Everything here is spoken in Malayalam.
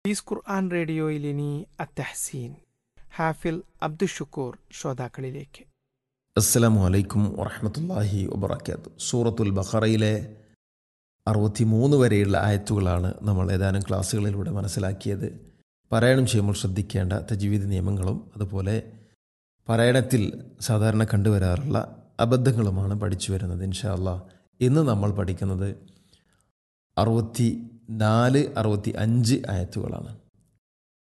പീസ് ഖുർആൻ റേഡിയോയിൽ ഇനി അത്തഹസീൻ ഹാഫിൽ അബ്ദുഷുക്കൂർ ശ്രോതാക്കളിലേക്ക് അസ്സലാമു അലൈക്കും വറഹമത്തല്ലാഹി വബർക്കാത്തു സൂറത്തുൽ ബഖറയിലെ അറുപത്തിമൂന്ന് വരെയുള്ള ആയത്തുകളാണ് നമ്മൾ ഏതാനും ക്ലാസ്സുകളിലൂടെ മനസ്സിലാക്കിയത് പാരായണം ചെയ്യുമ്പോൾ ശ്രദ്ധിക്കേണ്ട തജ്വീദ് നിയമങ്ങളും അതുപോലെ പാരായണത്തിൽ സാധാരണ കണ്ടുവരാറുള്ള അബദ്ധങ്ങളുമാണ് പഠിച്ചു വരുന്നത് ഇൻഷാ അല്ലാ ഇന്ന് നമ്മൾ പഠിക്കുന്നത് അറുപത്തി നാല് അറുപത്തി അഞ്ച് ആയത്തുകളാണ്